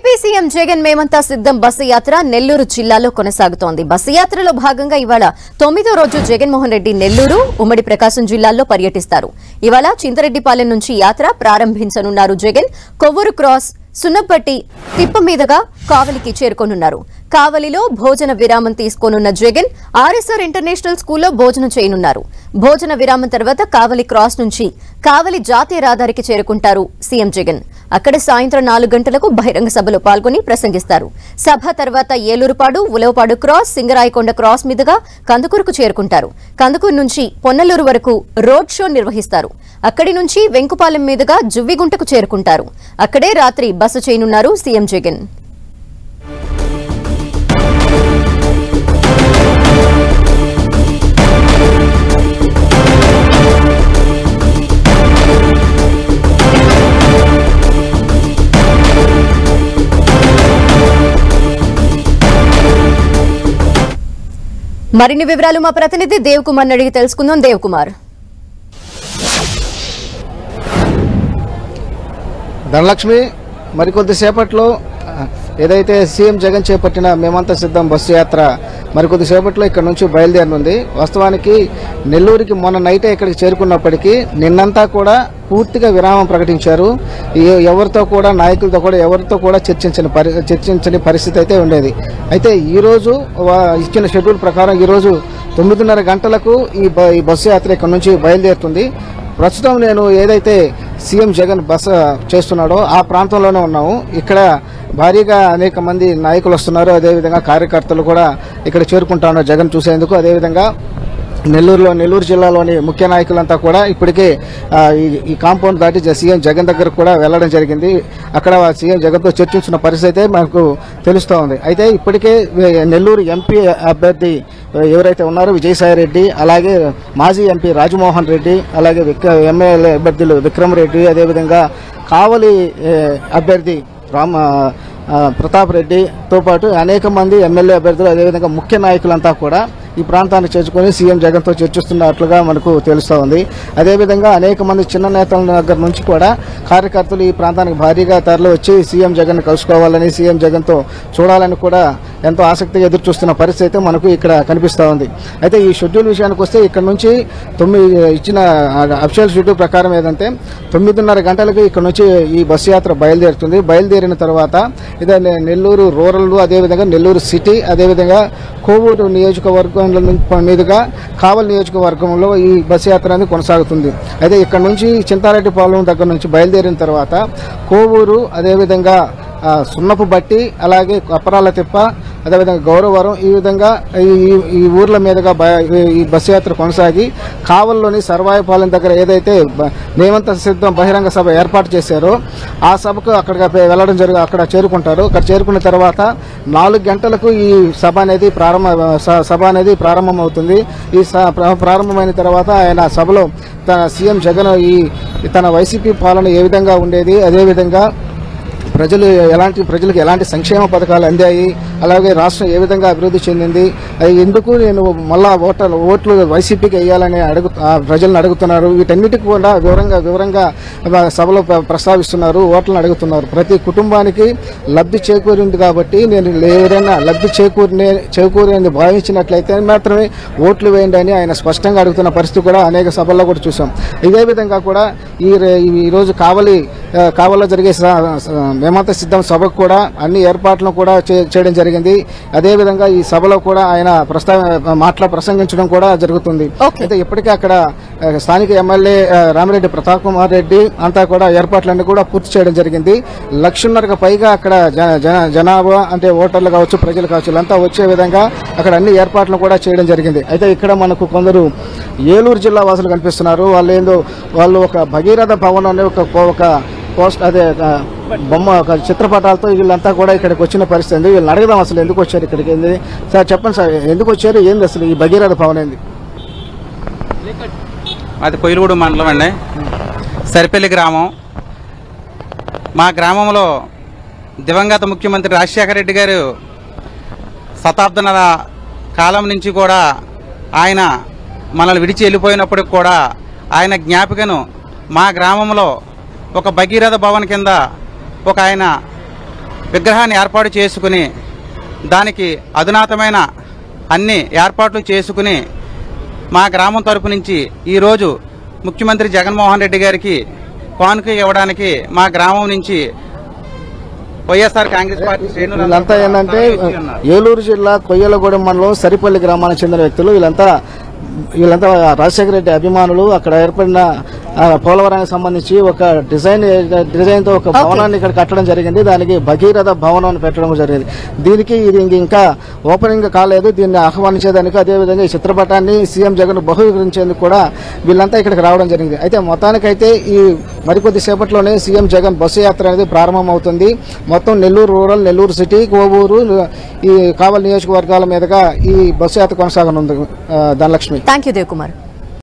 AP CM Jagan మేమంతా సిద్ధం bus యాత్ర నెల్లూరు జిల్లాలో కొనసాగుతోంది బస్సు యాత్రలో భాగంగా ఇవాళ తొమ్మిదో రోజు జగన్మోహన్ రెడ్డి నెల్లూరు ఉమ్మడి ప్రకాశం జిల్లాల్లో పర్యటిస్తారు ఇవాళ చింతరెడ్డిపాలెం నుంచి యాత్ర ప్రారంభించనున్నారు జగన్ కొవ్వూరు క్రాస్ సున్నపట్టి తిప్ప మీదుగా కావలికి చేరుకోనున్నారు కావలిలో భోజన విరామం తీసుకోనున్న జగన్ ఆర్ఎస్ఆర్ ఇంటర్నేషనల్ స్కూల్లో భోజనం చేయనున్నారు భోజన విరామం తర్వాత కావలి క్రాస్ నుంచి కావలి జాతీయ రహదారికి చేరుకుంటారు సీఎం జగన్ అక్కడ సాయంత్రం నాలుగు గంటలకు బహిరంగ సభలో పాల్గొని ప్రసంగిస్తారు సభ తర్వాత ఏలూరుపాడు ఉలవపాడు క్రాస్ సింగరాయకొండ క్రాస్ మీదుగా కందుకూరుకు చేరుకుంటారు కందుకూరు నుంచి పొన్నలూరు వరకు రోడ్ షో నిర్వహిస్తారు అక్కడి నుంచి వెంకుపాలెం మీదుగా జువ్విగుంటకు చేరుకుంటారు అక్కడే రాత్రి బస చేయనున్నారు సీఎం జగన్ మరిన్ని వివరాలు మా ప్రతినిధి దేవ్ కుమార్ అడిగి తెలుసుకుందాం దేవ్ కుమార్ ధనలక్ష్మి మరికొద్దిసేపట్లో ఆ, ఏదైతే సీఎం జగన్ చేపట్టిన మేమంతా సిద్ధం బస్సు యాత్ర మరికొద్దిసేపట్లో ఇక్కడ నుంచి బయలుదేరనుంది వాస్తవానికి నెల్లూరుకి మొన్న నైటే ఇక్కడికి చేరుకున్నప్పటికీ నిన్నంతా కూడా పూర్తిగా విరామం ప్రకటించారు ఏ- ఎవరితో కూడా నాయకులతో కూడా ఎవరితో కూడా చర్చించని పరి చర్చించని పరిస్థితి అయితే ఉండేది అయితే ఈరోజు వా- ఇచ్చిన షెడ్యూల్ ప్రకారం ఈరోజు తొమ్మిదిన్నర గంటలకు ఈ బ- ఈ బస్సు యాత్ర ఇక్కడ నుంచి బయలుదేరుతుంది ప్రస్తుతం నేను ఏదైతే సీఎం జగన్ బస చేస్తున్నాడో ఆ ప్రాంతంలోనే ఉన్నాము ఇక్కడ భారీగా అనేక మంది నాయకులు వస్తున్నారు అదేవిధంగా కార్యకర్తలు కూడా ఇక్కడ చేరుకుంటా ఉన్నారు జగన్ చూసేందుకు అదేవిధంగా నెల్లూరులో నెల్లూరు జిల్లాలోని ముఖ్య నాయకులంతా కూడా ఇప్పటికే ఆ, ఈ- ఈ కాంపౌండ్ దాటి జ- సీఎం జగన్ దగ్గర కూడా వెళ్లడం జరిగింది అక్కడ సీఎం జగన్తో చర్చించిన పరిస్థితి అయితే మనకు తెలుస్తూ ఉంది అయితే ఇప్పటికే వే- నెల్లూరు ఎంపీ అభ్యర్థి ఎవరైతే ఉన్నారో విజయసాయి రెడ్డి అలాగే మాజీ ఎంపీ రాజమోహన్ రెడ్డి అలాగే విక్ర- ఎమ్మెల్యే అభ్యర్థులు విక్రమ్ రెడ్డి అదేవిధంగా కావలి ఏ, అభ్యర్థి రామ ఆ, ప్రతాప్ రెడ్డితో పాటు అనేక మంది ఎమ్మెల్యే అభ్యర్థులు అదేవిధంగా ముఖ్య నాయకులంతా కూడా ఈ ప్రాంతాన్ని చేర్చుకొని సీఎం జగన్తో చర్చిస్తున్నట్లుగా మనకు తెలుస్తూ ఉంది అదేవిధంగా అనేక మంది చిన్న నేతల దగ్గర నుంచి కూడా కార్యకర్తలు ఈ ప్రాంతానికి భారీగా తరలి వచ్చి సీఎం జగన్ కలుసుకోవాలని సీఎం జగన్తో చూడాలని కూడా ఎంతో ఆసక్తిగా ఎదురు చూస్తున్న పరిస్థితి అయితే మనకు ఇక్కడ కనిపిస్తూ ఉంది అయితే ఈ షెడ్యూల్ విషయానికి వస్తే ఇక్కడ నుంచి తొమ్మిది ఇచ్చిన అఫిషియల్ షెడ్యూల్ ప్రకారం ఏదంటే తొమ్మిదిన్నర గంటలకు ఇక్కడ నుంచి ఈ బస్సు యాత్ర బయలుదేరుతుంది బయలుదేరిన తర్వాత ఇదే నె- నెల్లూరు రూరల్ అదేవిధంగా నెల్లూరు సిటీ అదేవిధంగా కోవూరు నియోజకవర్గం మీదుగా కావల్ నియోజకవర్గంలో ఈ బస్సు యాత్ర అనేది కొనసాగుతుంది అయితే ఇక్కడ నుంచి చింతారెడ్డిపాలెం దగ్గర నుంచి బయలుదేరిన తర్వాత కోవూరు అదేవిధంగా ఆ, సున్నపు బట్టి అలాగే అప్పరాల తిప్ప అదేవిధంగా గౌరవరం ఈ విధంగా ఈ ఈ- ఈ ఊర్ల మీదుగా బ- ఈ- ఈ బస్సు యాత్ర కొనసాగి కావల్లోని సర్వాయపాలెం దగ్గర ఏదైతే బ- మేమంత సిద్ధం బహిరంగ సభ ఏర్పాటు చేశారో ఆ సభకు అక్కడికి వెళ్ళడం జరిగి అక్కడ చేరుకుంటారు అక్కడ చేరుకున్న తర్వాత నాలుగు గంటలకు ఈ సభ అనేది ప్రారంభ స- సభ అనేది ప్రారంభమవుతుంది ఈ స- ప్ర- ప్రారంభమైన తర్వాత ఆయన సభలో తన సీఎం జగన్ ఈ తన వైసీపీ పాలన ఏ విధంగా ఉండేది అదేవిధంగా ప్రజలు ఎలాంటి ప్రజలకు ఎలాంటి సంక్షేమ పథకాలు అందాయి అలాగే రాష్ట్రం ఏ విధంగా అభివృద్ధి చెందింది అది ఎందుకు నేను మళ్ళా ఓటర్ ఓట్లు వైసీపీకి వేయాలని అడుగు ఆ ప్రజలను అడుగుతున్నారు వీటన్నిటికి కూడా వివరంగా వివరంగా ఆ, సభలో ప్ర- ప్రస్తావిస్తున్నారు ఓట్లను అడుగుతున్నారు ప్రతి కుటుంబానికి లబ్ధి చేకూరింది కాబట్టి నేను ఎవరైనా లబ్ధి చేకూరినే చేకూరింది భావించినట్లయితే మాత్రమే ఓట్లు వేయండి అని ఆయన స్పష్టంగా అడుగుతున్న పరిస్థితి కూడా అనేక సభల్లో కూడా చూసాం ఇదే విధంగా కూడా ఈ రే- ఈ రోజు కావలి ఆ, కావలిలో జరిగే స- స- మేమంతా సిద్ధం సభకు కూడా అన్ని ఏర్పాట్లను కూడా చే- చేయడం జరిగింది అదేవిధంగా ఈ సభలో కూడా ఆయన ప్రస్తావ మాట్లా ప్రసంగించడం కూడా జరుగుతుంది Okay. అయితే ఇప్పటికే అక్కడ ఆ, స్థానిక ఎమ్మెల్యే ఆ, రామిరెడ్డి ప్రతాప్ కుమార్ రెడ్డి అంతా కూడా ఏర్పాట్లన్నీ కూడా పూర్తి చేయడం జరిగింది లక్షన్నరకు పైగా అక్కడ జన- జన- జనాభా అంటే ఓటర్లు కావచ్చు ప్రజలు కావచ్చు వీళ్ళంతా వచ్చే విధంగా అక్కడ అన్ని ఏర్పాట్లు కూడా చేయడం జరిగింది అయితే ఇక్కడ మనకు కొందరు ఏలూరు జిల్లా వాసులు కనిపిస్తున్నారు వాళ్ళు ఏందో వాళ్ళు ఒక భగీరథ భవన్ అనే ఒక ఒక పోస్ట్ అదే ఒక బొమ్మ ఒక చిత్రపటాలతో వీళ్ళంతా కూడా ఇక్కడికి వచ్చిన పరిస్థితి ఉంది వీళ్ళని అడగదాం అసలు ఎందుకు వచ్చారు ఇక్కడికి ఏంది సార్ చెప్పండి సార్ ఎందుకు వచ్చారు ఏంది అసలు ఈ భగీరథ భవన్ ఏంది అది కొయిలగూడు మండలం అండి సరిపల్లి గ్రామం మా గ్రామంలో దివంగత ముఖ్యమంత్రి రాజశేఖర రెడ్డి గారు శతాబ్దనర కాలం నుంచి కూడా ఆయన మనల్ని విడిచి వెళ్ళిపోయినప్పటికి కూడా ఆయన జ్ఞాపికను మా గ్రామంలో ఒక భగీరథ భవన్ కింద ఒక ఆయన విగ్రహాన్ని ఏర్పాటు చేసుకుని దానికి అధునాతమైన అన్ని ఏర్పాట్లు చేసుకుని మా గ్రామం తరపు నుంచి ఈరోజు ముఖ్యమంత్రి జగన్మోహన్ రెడ్డి గారికి కానుక ఇవ్వడానికి మా గ్రామం నుంచి వైఎస్ఆర్ కాంగ్రెస్ పార్టీ శ్రేణులు వీళ్ళంతా ఏంటంటే వచ్చి ఉన్నారు. ఏలూరు జిల్లా కొయ్యలగూడెం మండలం సరిపల్లి గ్రామానికి చెందిన వ్యక్తులు వీళ్ళంతా వీళ్ళంతా రాజశేఖర రెడ్డి అభిమానులు అక్కడ ఏర్పడిన ఆ, పోలవరానికి సంబంధించి ఒక డిజైన్ డిజైన్ తో ఒక భవనాన్ని ఇక్కడ కట్టడం జరిగింది దానికి భగీరథ భవనం అని పెట్టడం జరిగింది దీనికి ఇది ఇంక- ఇంకా ఓపెనింగ్ కాలేదు దీన్ని ఆహ్వానించేదానికి అదేవిధంగా ఈ చిత్రపటాన్ని సీఎం జగన్ బహుకరించేందుకు కూడా వీళ్ళంతా ఇక్కడికి రావడం జరిగింది అయితే మొత్తానికైతే ఈ మరికొద్ది సేపట్లోనే సీఎం జగన్ బస్సు యాత్ర అనేది ప్రారంభమవుతుంది మొత్తం నెల్లూరు రూరల్ నెల్లూరు సిటీ కోవూరు ఈ కావలి నియోజకవర్గాల మీదుగా ఈ బస్సు యాత్ర కొనసాగనుంది ఆ, ధనలక్ష్మి థ్యాంక్ యూ దేవ్ కుమార్